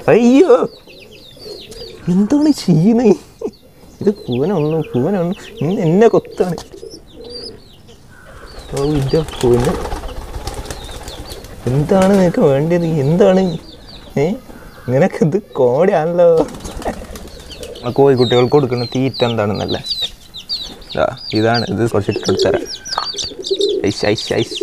അയ്യോ എന്താണ് ചെയ്യുന്നത് ഇത് പൂവനൊന്നും പൂവനൊന്നും ഇന്ന് എന്നെ കൊത്താണ് ഓ ഇൻ്റെ പൂവന് എന്താണ് നിനക്ക് വേണ്ടത് എന്താണ് ഏ നിനക്ക് ഇത് കോടിയാണല്ലോ നമ്മള് കോഴിക്കുട്ടികൾക്ക് കൊടുക്കുന്ന തീറ്റ എന്താണെന്നല്ലേ ഇതാ ഇതാണ് ഇത് കുറച്ച് ഇട്ടെടുത്ത് തരാം ഐസ് ഐസ് ഐസ്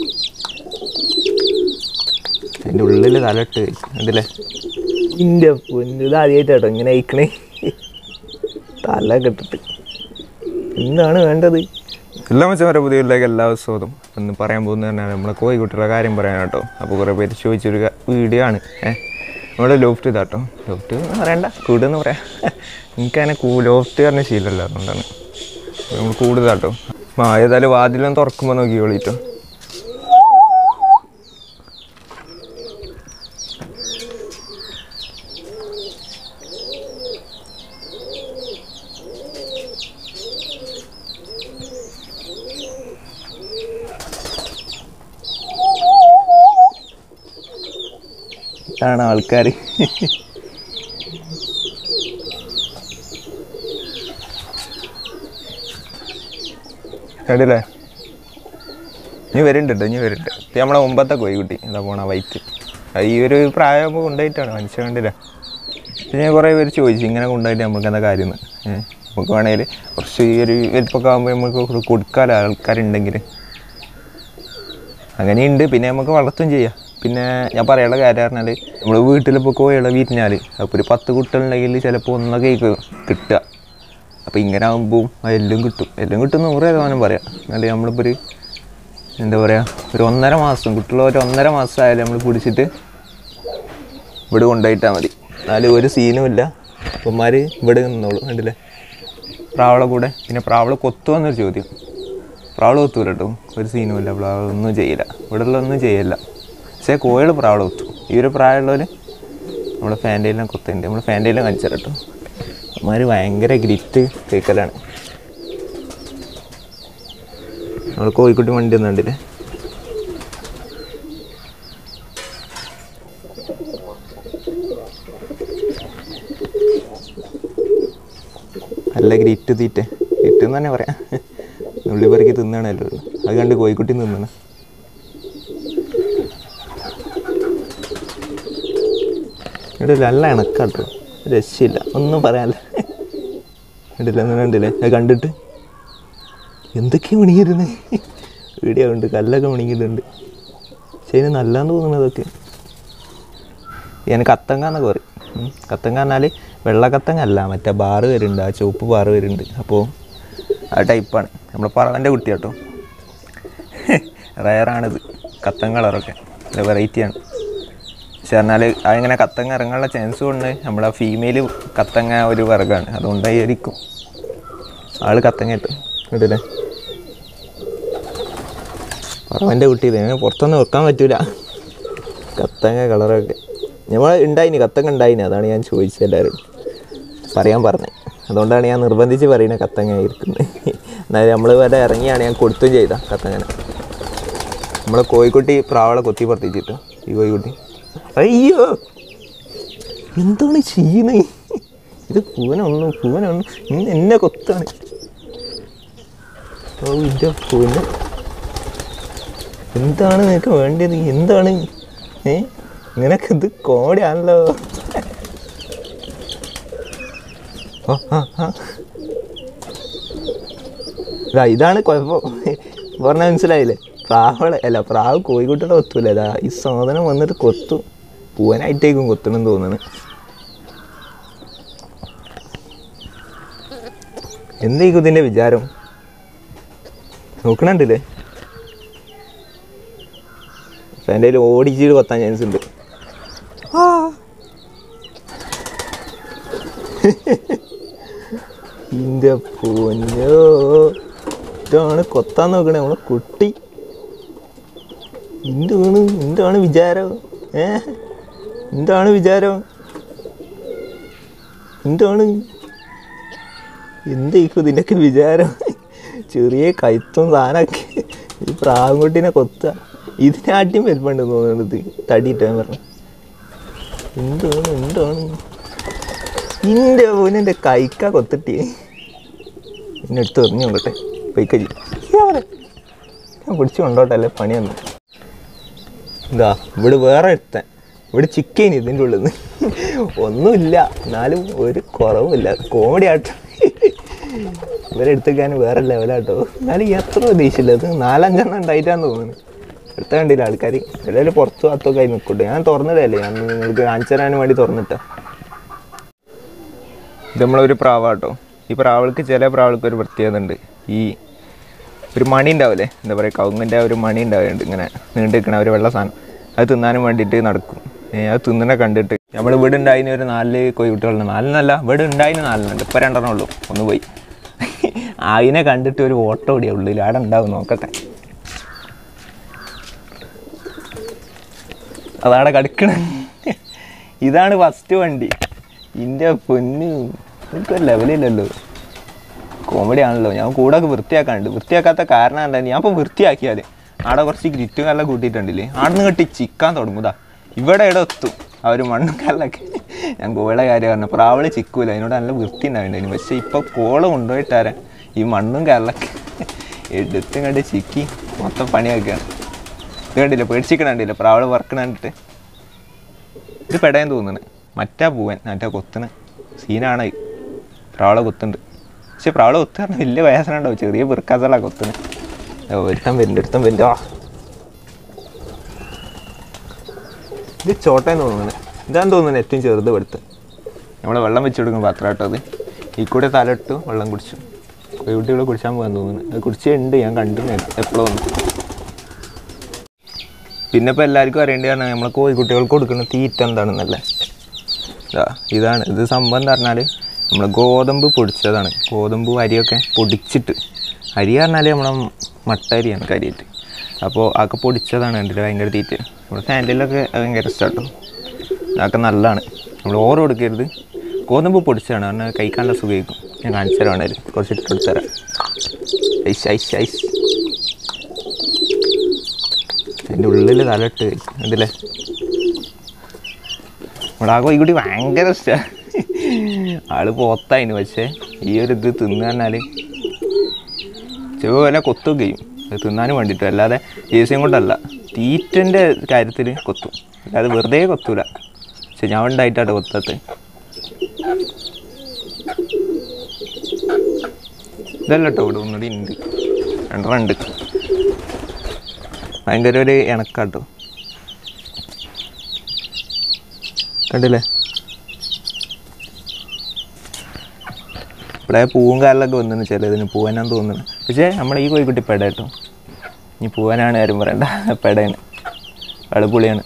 അതിൻ്റെ ഉള്ളിൽ തലട്ട് അതില്ലേ ഇൻ്റെ പൊന്നു ഇത് ആദ്യമായിട്ടാട്ടോ ഇങ്ങനെ അയക്കണേ തല കെട്ടിട്ട് എന്താണ് വേണ്ടത് എല്ലാ മച്ചമാരെ പുതിയതിലേക്ക് എല്ലാ സ്വാഗതം എന്ന് പറയാൻ പോകുന്നത് തന്നെ നമ്മളെ കോഴിക്കുട്ടിയുടെ കാര്യം പറയാൻ കേട്ടോ അപ്പോൾ കുറേ പേര് ചോദിച്ചൊരു ക- വീഡിയോ ആണ് ഏഹ് നമ്മുടെ ലോഫ്റ്റ് ഇതാട്ടോ ലോഫ്റ്റ് എന്ന് പറയണ്ട കൂടുന്ന് പറയാം എനിക്കങ്ങനെ കൂ ലോഫ്റ്റ് പറഞ്ഞ ശീലമല്ല അതുകൊണ്ടാണ് നമ്മൾ കൂടുതലാട്ടോ ആ ഏതായാലും വാതിലും തുറക്കുമ്പോൾ നോക്കിക്കോളിട്ടോ ഇതാണ് ആൾക്കാർ കണ്ടില്ലേ നീ വരുന്നുണ്ട് കേട്ടോ നീ വരുന്നുണ്ട് ഇത് നമ്മളെ മുമ്പത്തെ കോഴിക്കുട്ടി എന്താ പോണ വൈറ്റ് അത് ഈ ഒരു പ്രായമാകുമ്പോൾ കൊണ്ടുപോയിട്ടാണ് മനുഷ്യ കണ്ടില്ല പിന്നെ കുറേ പേര് ചോദിച്ചു ഇങ്ങനെ കൊണ്ടുപോയിട്ട് നമുക്ക് എന്താ കാര്യം എന്ന് ഏഹ് നമുക്ക് വേണമെങ്കിൽ കുറച്ച് ഈ ഒരു വലിപ്പൊക്കെ ആകുമ്പോൾ നമുക്ക് കൊടുക്കാമല്ലോ ആൾക്കാരുണ്ടെങ്കിൽ അങ്ങനെയുണ്ട് പിന്നെ നമുക്ക് വളർത്തും ചെയ്യാം പിന്നെ ഞാൻ പറയാനുള്ള കാര്യം പറഞ്ഞാൽ നമ്മൾ വീട്ടിലിപ്പോൾ കോഴികളെ വിരിഞ്ഞാൽ അപ്പോൾ ഒരു പത്ത് കുട്ടികളുണ്ടെങ്കിൽ ചിലപ്പോൾ ഒന്നൊക്കെ ആയിരിക്കും കിട്ടുക അപ്പോൾ ഇങ്ങനെ ആകുമ്പോൾ എല്ലാം കിട്ടും എല്ലാം കിട്ടും നൂറ് ശതമാനം പറയാം എന്നാലും നമ്മളിപ്പോൾ ഒരു എന്താ പറയുക ഒരു ഒന്നര മാസം കുട്ടികൾ ഒരു ഒന്നര മാസം ആയാലും നമ്മൾ പിടിച്ചിട്ട് ഇവിടെ കൊണ്ടുപോയിട്ടാൽ മതി എന്നാലും ഒരു സീനും ഇല്ല അപ്പന്മാർ ഇവിടെ നിന്നോളൂ കണ്ടില്ലേ പ്രാവളെ കൂടെ പിന്നെ പ്രാവളെ കൊത്തുവന്നൊരു ചോദ്യം പ്രാവള കൊത്തൂല കേട്ടോ ഒരു സീനും ഇല്ല പ്രാവള ഒന്നും ചെയ്യില്ല ഇവിടെ ഉള്ള ഒന്നും ചെയ്യില്ല പക്ഷേ കോഴികൾ പ്രാവള കൊത്തു ഈ ഒരു പ്രായമുള്ളവർ നമ്മുടെ ഫാൻറ്റയിലും കൊത്തുണ്ട് നമ്മൾ ഫാൻറ്റയിലും കാണിച്ചു തരാം കേട്ടോ അമ്മമാർ ഭയങ്കര ഗ്രിറ്റ് കേക്കലാണ് നമ്മൾ കോഴിക്കുട്ടി വണ്ടി ഒന്നുണ്ടല്ലേ നല്ല ഗ്രിറ്റ് തീറ്റ ഗ്രിറ്റ് എന്ന് തന്നെ പറയാം ഉള്ളി പെറുക്കി തിന്നണല്ലോ അത് കണ്ട് കോഴിക്കുട്ടി തിന്നണ ഇവിടെ നല്ല ഇണക്കാട്ടോ രക്ഷയില്ല ഒന്നും പറയാനില്ല കണ്ടില്ല ഒന്നും കണ്ടില്ലേ അത് കണ്ടിട്ട് എന്തൊക്കെയാ മണിയിരുന്നത് വീഡിയോ ഉണ്ട് കല്ലൊക്കെ മണിക്കുന്നുണ്ട് പക്ഷേ ഇതിന് നല്ലതെന്ന് തോന്നുന്നതൊക്കെ ഞാൻ കത്തങ്ക എന്നൊക്കെ പറയും ഉം. കത്തങ്ക പറഞ്ഞാൽ വെള്ള കത്തങ്ങ അല്ല മറ്റേ ബാറ് വരുന്നുണ്ട് ആ ചുവപ്പ് ബാറ് വരുന്നുണ്ട് അപ്പോൾ ആ ടൈപ്പാണ് നമ്മുടെ പറവൻ്റെ കുട്ടി കേട്ടോ റയറാണിത് കത്തൻ കളറൊക്കെ നല്ല വെറൈറ്റിയാണ് പക്ഷെ പറഞ്ഞാൽ അതിങ്ങനെ കത്തങ്ങ ഇറങ്ങാനുള്ള ചാൻസ് കൊണ്ട് നമ്മളെ ഫീമെയിൽ കത്തങ്ങ ഒരു വർഗ്ഗമാണ് അതുകൊണ്ടായിരിക്കും ആള് കത്തങ്ങ ഇട്ടു ഇട്ടില്ലേ പറവൻ്റെ കുട്ടി ഇതിനെ പുറത്തൊന്നും വെക്കാൻ പറ്റൂല കത്തങ്ങ കളറൊക്കെ നമ്മൾ ഉണ്ടായിനി കത്തങ്ങ ഉണ്ടായിനി അതാണ് ഞാൻ ചോദിച്ചത് എല്ലാവരും പറയാൻ പറഞ്ഞത് അതുകൊണ്ടാണ് ഞാൻ നിർബന്ധിച്ച് പറയുന്നത് കത്തങ്ങ ഇരിക്കുന്നത് എന്നാലും നമ്മൾ വരെ ഇറങ്ങിയാണ് ഞാൻ കൊടുത്തും ചെയ്ത കത്തങ്ങനെ നമ്മളെ കോഴിക്കുട്ടി പ്രാവളെ കൊത്തി പറത്തിച്ചിട്ട് ഈ കോഴിക്കുട്ടി അയ്യോ എന്താണ് ചെയ്യുന്നത് ഇത് പൂവനൊന്നും പൂവനൊന്നും ഇന്ന് എന്നെ കൊത്താണ് ഓ ഇൻ്റെ പൂവന് എന്താണ് നിനക്ക് വേണ്ടത് എന്താണ് ഏ നിനക്ക് ഇത് കോടിയാണല്ലോ ആ, ആ, ആ. ഇതാ ഇതാണ് കുഴപ്പം പറഞ്ഞ മനസ്സിലായില്ലേ പ്രാവളെ അല്ല പ്രാവ് കോഴിക്കുട്ടിയുടെ കൊത്തൂല ഇതാ ഈ സാധനം വന്നിട്ട് കൊത്തു പൂവനായിട്ടേക്കും കൊത്തണം തോന്നുന്നു എന്തായിരിക്കും ഇതിൻ്റെ വിചാരം നോക്കണുണ്ടല്ലേ എൻ്റെ കയ്യിൽ ഓടിച്ചിട്ട് കൊത്താൻ ചാൻസ് ഉണ്ട് ആ. ഇന്റെ പൊന്നോ ഇതാണ് കൊത്താൻ നോക്കണേ നമ്മളെ കുട്ടി എന്താണ് എന്താണ് വിചാരം ഏ എന്താണ് വിചാരം എന്താണ് എന്തായിരിക്കും ഇതിൻ്റെയൊക്കെ വിചാരം ചെറിയ കൈത്തും സാധനമൊക്കെ ഈ പ്രാവുംകുട്ടീനെ കൊത്തുക ഇതിനാട്ടിയും വലിപ്പമുണ്ട് തോന്നുന്നത് തടിയിട്ട് ഞാൻ പറഞ്ഞു എന്താണ് എന്താണ് ഇൻ്റെ പോലും എൻ്റെ കൈക്ക കൊത്തിട്ടി എന്നെ എടുത്ത് എറിഞ്ഞു നോക്കട്ടെ പൈക്കജി ഞാൻ പിടിച്ചു കൊണ്ടോട്ടെ അല്ലേ പണി വന്നു ഇതാ ഇവിടെ വേറെ എടുത്താൻ ഇവിടെ ചിക്കൻ ഇതിൻ്റെ ഉള്ളിൽ നിന്ന് ഒന്നുമില്ല എന്നാലും ഒരു കുറവുമില്ല കോമഡി ആട്ടോ ഇവരെടുത്തേക്കാൻ വേറെ ലെവലാട്ടോ എന്നാലും എത്ര പ്രതീക്ഷയില്ല ഇത് നാലഞ്ചെണ്ണം ഉണ്ടായിട്ടാന്ന് തോന്നുന്നു എടുത്ത കണ്ടില്ല ആൾക്കാർ എല്ലാവരും പുറത്ത് ഭാഗത്തൊക്കെ ആയി നിൽക്കട്ടെ ഞാൻ തുറന്നിടല്ലേ ഞാൻ നിങ്ങൾക്ക് കാണിച്ചു തരാൻ വേണ്ടി തുറന്നിട്ടാ ഇത് നമ്മളൊരു പ്രാവാട്ടോ ഈ പ്രാവൾക്ക് ചില പ്രാവൾക്ക് ഒരു പ്രത്യേകത ഉണ്ട് ഈ ഒരു മണി ഉണ്ടാവില്ലേ എന്താ പറയുക കവുങ്ങിൻ്റെ ഒരു മണി ഉണ്ടാവുന്നുണ്ട് ഇങ്ങനെ നീണ്ടു നിൽക്കണ ഒരു വെള്ള സാധനം അത് തിന്നാനും വേണ്ടിയിട്ട് നടക്കും ഏ, അത് തിന്നണ കണ്ടിട്ട് നമ്മൾ ഇവിടെ ഉണ്ടായിന് ഒരു നാല് കോഴിക്കുട്ടികളുണ്ട് നാലിനല്ല ഇവിടെ ഉണ്ടായിന് നാലിനുണ്ട് ഇപ്പം രണ്ടെണ്ണം ഉള്ളൂ ഒന്ന് പോയി അതിനെ കണ്ടിട്ട് ഒരു ഓട്ടോ ഓടിയ ഉള്ളിൽ അവിടെ ഉണ്ടാവും നോക്കട്ടെ അതാണ് കടുക്കണ ഇതാണ് ഫസ്റ്റ് വണ്ടി ഇൻ്റെ പൊന്ന് എനിക്കൊരു ലെവലില്ലല്ലോ കോമഡി ആണല്ലോ ഞാൻ കൂടെ ഒക്കെ വൃത്തിയാക്കാനുണ്ട് വൃത്തിയാക്കാത്ത കാരണം എന്താ ഞാൻ ഇപ്പോൾ വൃത്തിയാക്കിയാൽ ആടെ കുറച്ച് ഗ്രിറ്റും കല്ല കൂട്ടിയിട്ടുണ്ടല്ലേ ആടെ നിന്ന് കെട്ടി ചിക്കാൻ തുടങ്ങുതാ ഇവിടെ ഇവിടെ എത്തും ആ ഒരു മണ്ണും കല്ലൊക്കെ ഞാൻ കോഴയുടെ കാര്യം പറഞ്ഞു പ്രാവള് ചിക്കൂല അതിനോട് നല്ല വൃത്തി ഉണ്ടാവിണ്ടായിരുന്നു പക്ഷേ ഇപ്പോൾ കോള് കൊണ്ടുപോയിട്ടാരെ ഈ മണ്ണും കല്ലൊക്കെ എടുത്തും കണ്ട് ചിക്കി മൊത്തം പണിയാക്കുകയാണ് ഇത് കണ്ടില്ല പേടിച്ചിക്കണ കണ്ടില്ല പ്രാവള് വറക്കണ കണ്ടിട്ട് ഇത് പെടയാൻ തോന്നുന്നു മറ്റാ പൂവൻ മറ്റേ കൊത്തണ് സീനാണ് ഇത്. പ്രാവളെ കൊത്തുണ്ട് പക്ഷെ പ്രാവളെ കൊത്ത് പറഞ്ഞാൽ വലിയ വയസ്സന ഉണ്ടാവും ചെറിയ ബിർക്കാസല കൊത്തണ് ഓ, ഒരുത്തൻ വരുന്നുണ്ട് ഒരുത്തൻ വരുന്നുണ്ട് ആ ഇത് ചോട്ടേന്ന് തോന്നുന്നു ഇതാന്ന് തോന്നുന്നു ഏറ്റവും ചെറുത് എടുത്ത് നമ്മൾ വെള്ളം വെച്ച് കൊടുക്കും പാത്രം കേട്ടോ അത് ഈ കൂടെ തലയിട്ടു വെള്ളം കുടിച്ചു കുട്ടികൾ കുടിച്ചാൽ പോകാൻ തോന്നുന്നു അത് കുടിച്ചുണ്ട് ഞാൻ കണ്ടു എപ്പോഴും വന്നു പിന്നെ ഇപ്പോൾ എല്ലാവർക്കും അറിയേണ്ടതാണ് നമ്മൾ കോഴിക്കുട്ടികൾക്ക് കൊടുക്കുന്ന തീറ്റ എന്താണെന്നല്ലേ ഇതാ ഇതാണ് ഇത് സംഭവം എന്ന് പറഞ്ഞാൽ നമ്മൾ ഗോതമ്പ് പൊടിച്ചതാണ് ഗോതമ്പ് അരിയൊക്കെ പൊടിച്ചിട്ട് അരി പറഞ്ഞാൽ നമ്മളെ മട്ട അരിയാണ് കരിയിട്ട് അപ്പോൾ അതൊക്കെ പൊടിച്ചതാണ് കണ്ടിട്ട് ഭയങ്കര തീറ്റ നമ്മുടെ ഫാൻറ്റിലൊക്കെ ഭയങ്കര ഇഷ്ടമാട്ടോ അതൊക്കെ നല്ലതാണ് നമ്മൾ ഓറ് കൊടുക്കരുത് ഗോതമ്പ് പൊടിച്ചതാണ് കാരണം കഴിക്കാനുള്ള സുഖമായിരിക്കും ഞാൻ കാണിച്ചു തരാം വേണേലും കുറച്ച് ഇട്ട് കൊടുത്തു തരാം ഐസ് ഐസ് ഐസ് അതിൻ്റെ ഉള്ളിൽ തലയിട്ട് കണ്ടില്ലേ ഇവിടെ ആ കോഴിക്കുട്ടി ഭയങ്കര ഇഷ്ടമാണ് ആള് പോത്തായിന് പക്ഷേ ഈ ഒരു ഇത് തിന്നു പറഞ്ഞാൽ ചെവ പോലെ കൊത്തുകയും ചെയ്യും അത് തിന്നാനും വേണ്ടിയിട്ട് അല്ലാതെ ദേസ്യം കൊണ്ടല്ല തീറ്റൻ്റെ കാര്യത്തിൽ കൊത്തും അല്ലാതെ വെറുതെ കൊത്തൂല പക്ഷെ ഞാൻ ഉണ്ടായിട്ടാണ് കൊത്തത്ത് ഇതല്ല കേട്ടോ ഇവിടെ ഒന്നുകൂടി ഉണ്ട് രണ്ടെണ്ണം ഉണ്ട് ഭയങ്കര ഒരു ഇണക്കാട്ടോ കണ്ടില്ലേ ഇവിടെ പൂവും കാലിലൊക്കെ വന്നിന് ചിലതിന് പൂവനാന്ന് തോന്നുന്നു പക്ഷേ നമ്മുടെ ഈ കോഴിക്കുട്ടി പെട കേട്ടോ ഇനി പൂവനാണ് ആരും പറയണ്ട പെടയാണ് ആള് പുളിയാണ്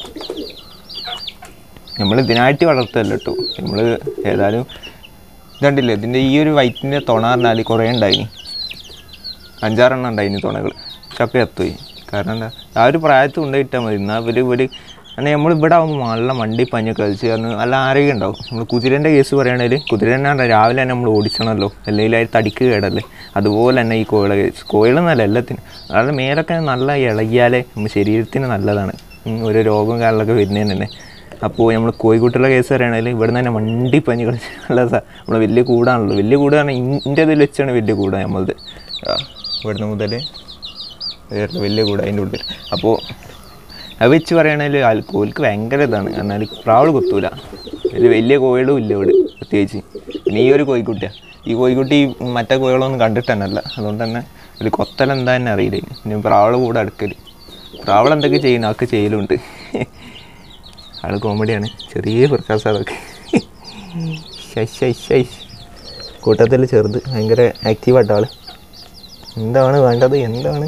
നമ്മൾ ഇതിനായിട്ട് വളർത്തല്ല കേട്ടോ നമ്മൾ ഏതായാലും ഇതുണ്ടില്ലേ ഇതിൻ്റെ ഈ ഒരു വൈറ്റിൻ്റെ തുണ പറഞ്ഞാൽ കുറേ ഉണ്ടായിനി അഞ്ചാറെണ്ണം ഉണ്ടായിനി തുണകൾ പക്ഷെ ഒക്കെ എത്തുപോയി കാരണം എന്താ ആ ഒരു പ്രായത്തിൽ കൊണ്ടുപോയിട്ടാൽ മതി എന്നാൽ ഇവർ ഇവർ കാരണം നമ്മൾ ഇവിടെ ആകുമ്പോൾ നല്ല മണ്ടി പഞ്ഞ് കളിച്ച് കാരണം നല്ല ആരോഗ്യം ഉണ്ടാവും നമ്മൾ കുതിരേൻ്റെ കേസ് പറയുകയാണെങ്കിൽ കുതിരേനെ രാവിലെ തന്നെ നമ്മൾ ഓടിച്ചണമല്ലോ അല്ലെങ്കിൽ അതിൽ തടിക്ക് കേടല്ലേ അതുപോലെ തന്നെ ഈ കോഴികളെ കേസ് കോഴികളെന്നല്ല എല്ലാത്തിനും അതായത് മേലൊക്കെ നല്ല ഇളകിയാലേ നമ്മുടെ ശരീരത്തിന് നല്ലതാണ് ഉം, ഒരു രോഗം കാര്യങ്ങളൊക്കെ വരുന്നതിന് തന്നെ അപ്പോൾ നമ്മൾ കോഴിക്കുട്ടികളുടെ കേസ് പറയുകയാണെങ്കിൽ ഇവിടെ തന്നെ മണ്ടി പഞ്ഞ് കളിച്ച് നല്ല സാ നമ്മൾ വലിയ കൂടാണല്ലോ വലിയ കൂടാണ് ഇൻ്റെ ഇതിൽ വെച്ചാണ് വലിയ കൂടാ നമ്മളത് ആ, ഇവിടുന്ന് മുതൽ വേറെ വലിയ കൂടെ അതിൻ്റെ ഉള്ളിൽ അപ്പോൾ അത് വെച്ച് പറയുകയാണെങ്കിൽ ആൽക്കോലിക്ക് ഭയങ്കര ഇതാണ് എന്നാൽ പ്രാവൾ കുത്തൂല ഒരു വലിയ കോഴികളും ഇല്ല ഇവിടെ പ്രത്യേകിച്ച് പിന്നെ ഈ ഒരു കോഴിക്കുട്ടിയാണ് ഈ കോഴിക്കുട്ടി മറ്റേ കോഴികളൊന്നും കണ്ടിട്ട് തന്നെ അല്ല അതുകൊണ്ട് തന്നെ ഒരു കൊത്തൽ എന്താ തന്നെ അറിയില്ല ഇനി. പിന്നെ പ്രാവൾ കൂടെ അടുക്കൽ പ്രാവൾ എന്തൊക്കെ ചെയ്യണം അതൊക്കെ ചെയ്യലുണ്ട് ആള് കോമഡിയാണ് ചെറിയ പ്രകാശം അതൊക്കെ ശൈ ശൈ ശൈ കൂട്ടത്തിൽ ചെറുത് ഭയങ്കര ആക്റ്റീവാട്ടോ ആള് എന്താണ് വേണ്ടത് എന്താണ്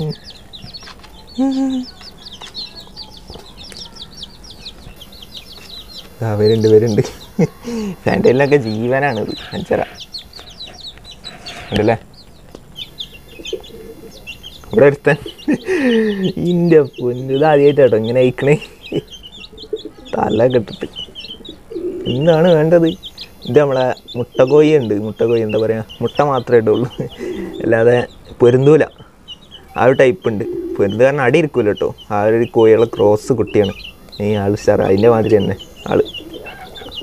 ആ വരുന്നുണ്ട് വരുന്നുണ്ട് സാൻഡലിനൊക്കെ ജീവനാണ് ഇത് അഞ്ചര ഉണ്ടല്ലേ ഇവിടെ ഒരുത്തൻ ഇൻ്റെ പൊന്നു ഇത് ആദ്യമായിട്ടാട്ടോ ഇങ്ങനെ അയക്കണേ തല കെട്ടിട്ട് എന്താണ് വേണ്ടത് ഇത് നമ്മളെ മുട്ടക്കോയി ഉണ്ട് മുട്ടക്കോയി എന്താ പറയുക മുട്ട മാത്രമേ ഇടുള്ളൂ അല്ലാതെ പൊരുന്തൂല ആ ഒരു ടൈപ്പ് ഉണ്ട് പൊരുന്ത് കാരണം അടി ഇരിക്കൂല കേട്ടോ ആ ഒരു കോഴികളെ ക്രോസ് കുട്ടിയാണ് ഈ ആൾ സ്റ്റാർ അതിൻ്റെ മാതിരി തന്നെ ആള്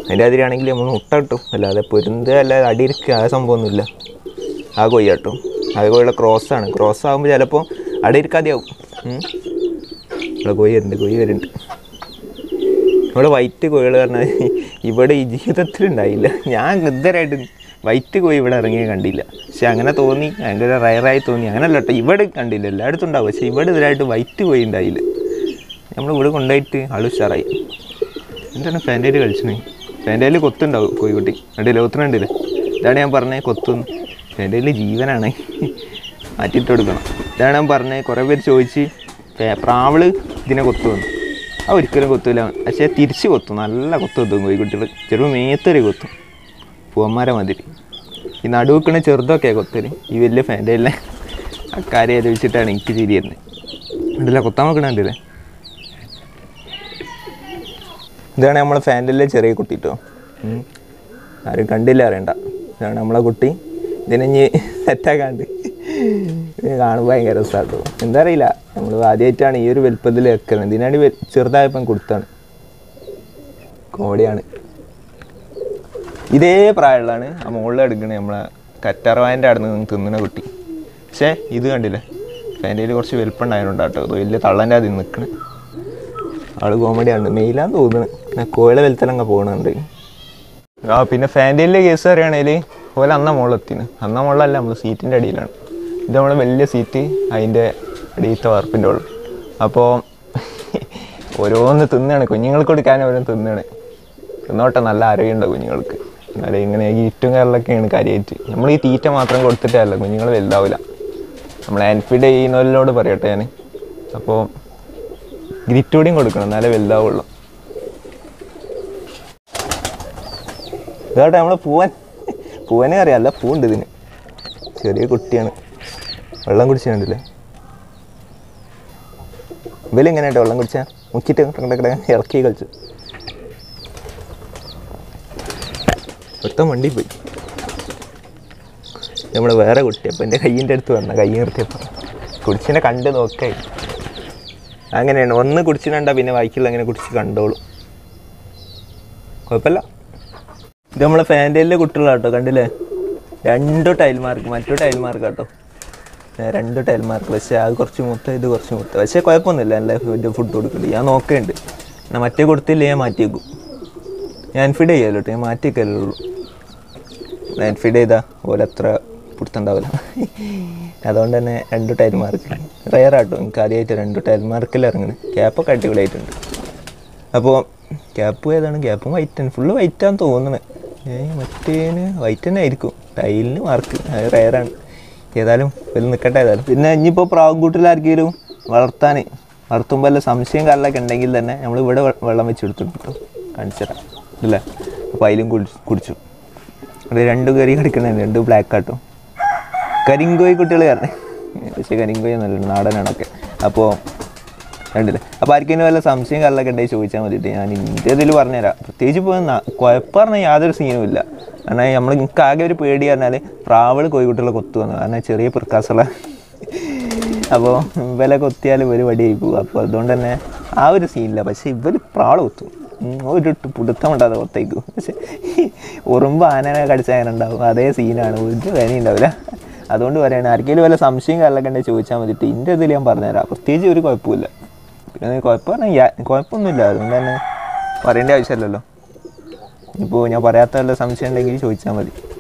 അതിൻ്റെ അതിരാണെങ്കിൽ നമ്മൾ മുട്ട കിട്ടും അല്ലാതെ പൊരുന്ത് അല്ലാതെ അടിയിരിക്കുക ആ സംഭവമൊന്നുമില്ല ആ കോഴി കേട്ടോ ആ കോഴിയുടെ ക്രോസാണ് ക്രോസ് ആകുമ്പോൾ ചിലപ്പോൾ അടിയിരിക്കാതെയാവും ഇവിടെ കോഴി വരുന്നുണ്ട് കോഴി വരുന്നുണ്ട് ഇവിടെ വൈറ്റ് കോഴികൾ പറഞ്ഞാൽ ഇവിടെ ഈ ജീവിതത്തിൽ ഉണ്ടായില്ല ഞാൻ ഇതുവരെയായിട്ട് വൈറ്റ് കോഴി ഇവിടെ ഇറങ്ങിയ കണ്ടില്ല പക്ഷെ അങ്ങനെ തോന്നി ഭയങ്കര റയറായി തോന്നി അങ്ങനല്ല കേട്ടോ ഇവിടെ കണ്ടില്ല എല്ലായിടത്തും ഉണ്ടാവും പക്ഷെ ഇവിടെ ഇതിലായിട്ട് വൈറ്റ് കോഴി ഉണ്ടായില്ല നമ്മൾ ഇവിടെ കൊണ്ടുപോയിട്ട് ആൾ ഉഷാറായി എന്താണ് ഫാൻറ്റയിൽ കളിച്ചത് ഫാൻറ്റയിൽ കൊത്തുണ്ടാവും കോഴിക്കുട്ടി കണ്ടില്ല കൊത്തുന്നുണ്ടില്ല ഇതാണ് ഞാൻ പറഞ്ഞത് കൊത്തുന്നു ഫാൻറ്റയിൽ ജീവനാണ് മാറ്റിയിട്ട് കൊടുക്കണം ഇതാണ് ഞാൻ പറഞ്ഞത് കുറേ പേര് ചോദിച്ച് ഫേ- പ്രാവള് ഇതിനെ കൊത്തുവന്നു ആ ഒരിക്കലും കൊത്തൂല പക്ഷേ തിരിച്ച് കൊത്തും നല്ല കൊത്തു കൊത്തും കോഴിക്കുട്ടികൾ ചിലപ്പോൾ മേത്തൊരു കൊത്തും പൂവന്മാരെ മാതിരി ഈ നടുവെക്കണ ചെറുതൊക്കെ കൊത്തല് ഈ വലിയ ഫാൻറ്റയിലെ ആ കാര്യം ആലോചിച്ചിട്ടാണ് എനിക്ക് ചിരി വരുന്നത് ഉണ്ടല്ലോ കൊത്താൻ നോക്കണേ ഇതാണ് നമ്മളെ ഫാൻറ്റിലെ ചെറിയ കുട്ടി കേട്ടോ ആരും കണ്ടില്ല അറിയണ്ട ഇതാണ് നമ്മളെ കുട്ടി ഇതിനെ സെറ്റാക്കാണ്ട് കാണുമ്പോൾ ഭയങ്കര രസമാട്ടോ എന്താ അറിയില്ല നമ്മൾ ആദ്യമായിട്ടാണ് ഈ ഒരു വലുപ്പത്തിൽ വെക്കുന്നത് ഇതിനാണ് വെ- ചെറുതായപ്പം കൊടുത്താണ് കോടിയാണ് ഇതേ പ്രായമുള്ളതാണ് ആ മുകളിൽ എടുക്കണേ നമ്മളെ കറ്ററവായൻ്റെ അവിടെ നിന്ന് തിന്നണ കുട്ടി പക്ഷേ ഇത് കണ്ടില്ലേ ഫാൻറ്റയിൽ കുറച്ച് വലുപ്പം ഉണ്ടായതുകൊണ്ട് കേട്ടോ അത് വലിയ തള്ളൻ്റെ അതിൽ നിൽക്കണേ ആള് കോമഡിയാണ് മെയിലാന്ന് തോന്നുന്നു പിന്നെ കോയിലെ വലുത്തലങ്ങ പോകണുണ്ട് ആ പിന്നെ ഫാൻറ്റയിലെ കേസ് പറയുകയാണെങ്കിൽ പോലെ അന്ന മുകളിലെത്തിന് അന്ന മുകളിലല്ല നമ്മൾ സീറ്റിൻ്റെ അടിയിലാണ് ഇത് നമ്മളെ വലിയ സീറ്റ് അതിൻ്റെ അടിയത്തെ വാർപ്പിൻ്റെ ഉള്ളു അപ്പോൾ ഓരോന്ന് തിന്നാണ് കുഞ്ഞുങ്ങൾക്ക് കൊടുക്കാൻ ഓരോന്ന് തിന്നാണ് തിന്നോട്ടെ നല്ല ആരോഗ്യമുണ്ട് കുഞ്ഞുങ്ങൾക്ക് എന്നാലും ഇങ്ങനെ ഈ ഇറ്റും കയറലൊക്കെയാണ് കാര്യമായിട്ട് നമ്മൾ ഈ തീറ്റ മാത്രം കൊടുത്തിട്ടല്ല കുഞ്ഞുങ്ങൾ വലുതാവില്ല നമ്മൾ ആൻഫീഡ് ചെയ്യുന്നവരിലോട് പറയട്ടെ ഞാൻ അപ്പോൾ ഗ്രിറ്റൂടിയും കൊടുക്കണം എന്നാലേ വലുതാവുള്ളൂ ഇതാട്ടെ നമ്മളെ പൂവൻ പൂവനെ അറിയാമല്ല പൂവുണ്ട് ഇതിന് ചെറിയ കുട്ടിയാണ് വെള്ളം കുടിച്ചിട്ടുണ്ടല്ലേ ഇവലെങ്ങനെയാട്ടോ വെള്ളം കുടിച്ചാൽ മുക്കിയിട്ട് കിടക്കിട ഇറക്കി കളിച്ചു ഒരുത്തൻ വണ്ടി പോയി നമ്മൾ വേറെ കുട്ടി അപ്പം എൻ്റെ കയ്യിൻ്റെ അടുത്ത് വന്ന കൈ നിർത്തിയപ്പോൾ കുടിച്ചിനെ കണ്ട് നോക്കായി അങ്ങനെയാണ് ഒന്ന് കുടിച്ചിട്ടുണ്ടാ പിന്നെ ബാക്കിയുള്ള അങ്ങനെ കുടിച്ച് കണ്ടോളും കുഴപ്പമില്ല ഇത് നമ്മളെ ഫാൻറ്റയിലെ കുട്ടികളാട്ടോ കണ്ടില്ലേ രണ്ട് ടൈൽ മാർക്ക് മറ്റു ടൈൽ മാർക്ക് കേട്ടോ ഏ, രണ്ട് ടൈൽ മാർക്ക് പക്ഷേ അത് കുറച്ച് മുത്ത ഇത് കുറച്ച് മുത്ത പക്ഷേ കുഴപ്പമൊന്നുമില്ല നല്ല ഫുഡ് ഫുഡ് കൊടുക്കുന്നുണ്ട് ഞാൻ നോക്കുന്നുണ്ട് എന്നാൽ മറ്റേ കൊടുത്തില്ല ഞാൻ മാറ്റി വെക്കും ഞാൻ ഫീഡ് ചെയ്യാലോ കേട്ടോ ഞാൻ മാറ്റി വെക്കല്ലേ ഉള്ളൂ ഞാൻ ഫീഡ് ചെയ്താൽ ഓല അത്ര പിടുത്തുണ്ടാവില്ല അതുകൊണ്ട് തന്നെ രണ്ട് ടൈൽ മാർക്ക് റയർ ആട്ടോ എനിക്ക് ആദ്യമായിട്ട് രണ്ട് ടൈൽ മാർക്കിൽ ഇറങ്ങുന്നത് ക്യാപ്പൊക്കെ അടിപൊളിയായിട്ടുണ്ട് അപ്പോൾ ക്യാപ്പ് ഏതാണ് ക്യാപ്പും വൈറ്റ് ആണ് ഫുള്ള് വൈറ്റാന്ന് തോന്നുന്നത് ഏ മറ്റേന് വൈറ്റ് തന്നെ ആയിരിക്കും ടൈലിന് മാർക്ക് അത് റയറാണ് ഏതായാലും വലിയ നിൽക്കട്ടെ ഏതായാലും പിന്നെ ഇനിയിപ്പോൾ പ്രാവുകൂട്ടിലാർക്കെങ്കിലും വളർത്താൻ വളർത്തുമ്പോൾ വല്ല സംശയം കാര്യങ്ങളൊക്കെ ഉണ്ടെങ്കിൽ തന്നെ നമ്മൾ ഇവിടെ വെ- വെള്ളം വെച്ച് എടുത്തിട്ട് കേട്ടോ കാണിച്ചു തരാം ഇല്ലേ അപ്പോൾ അതിലും കുടിച്ചു കുടിച്ചു അത് രണ്ട് കറി കിടക്കുന്നുണ്ട് രണ്ട് ബ്ലാക്ക് ആട്ടോ കരിങ്കോയി കുട്ടികൾ കാരണം പക്ഷേ കരിങ്കോയി നല്ല നാടനാണൊക്കെ അപ്പോൾ കണ്ടില്ലേ അപ്പോൾ ആർക്കെങ്കിലും വല്ല സംശയം കാര്യങ്ങളൊക്കെ ഉണ്ടെങ്കിൽ ചോദിച്ചാൽ മതിയിട്ട് ഞാൻ എൻ്റെ ഇതിൽ പറഞ്ഞുതരാം പ്രത്യേകിച്ച് ഇപ്പോൾ കുഴപ്പം പറഞ്ഞാൽ യാതൊരു സീനും ഇല്ല കാരണം നമ്മൾ എനിക്ക് ആകെ ഒരു പേടി പറഞ്ഞാൽ പ്രാവൾ കോഴിക്കുട്ടികളെ കൊത്തു വന്നു കാരണം ചെറിയ പ്രക്കാസുള്ള അപ്പോൾ ഇവലെ കൊത്തിയാൽ ഇവർ വടിയായി പോകും അപ്പോൾ അതുകൊണ്ട് തന്നെ ആ ഒരു സീനില്ല പക്ഷേ ഇവർ പ്രാവള് കൊത്തും ഉം, ഒരു പിടുത്തം ഉണ്ടാതെ കൊത്തേക്കും പക്ഷേ ഉറുമ്പ് ആനനെ കടിച്ചാൽ അങ്ങനെ ഉണ്ടാവും അതേ സീനാണ് ഒരു വേന ഉണ്ടാവില്ല അതുകൊണ്ട് പറയാണ് ആർക്കെങ്കിലും വല്ല സംശയം കാര്യങ്ങളൊക്കെ ഉണ്ടെങ്കിൽ ചോദിച്ചാൽ മതിട്ട് എൻ്റെ ഇതിൽ ഞാൻ പറഞ്ഞുതരാം പ്രത്യേകിച്ച് ഒരു കുഴപ്പമില്ല പിന്നെ കുഴപ്പം പറഞ്ഞാൽ യാ- കുഴപ്പമൊന്നുമില്ല അതുകൊണ്ട് തന്നെ പറയേണ്ട ആവശ്യമില്ലല്ലോ ഇപ്പോൾ ഞാൻ പറയാത്ത വല്ല സംശയം ഉണ്ടെങ്കിൽ ചോദിച്ചാൽ മതി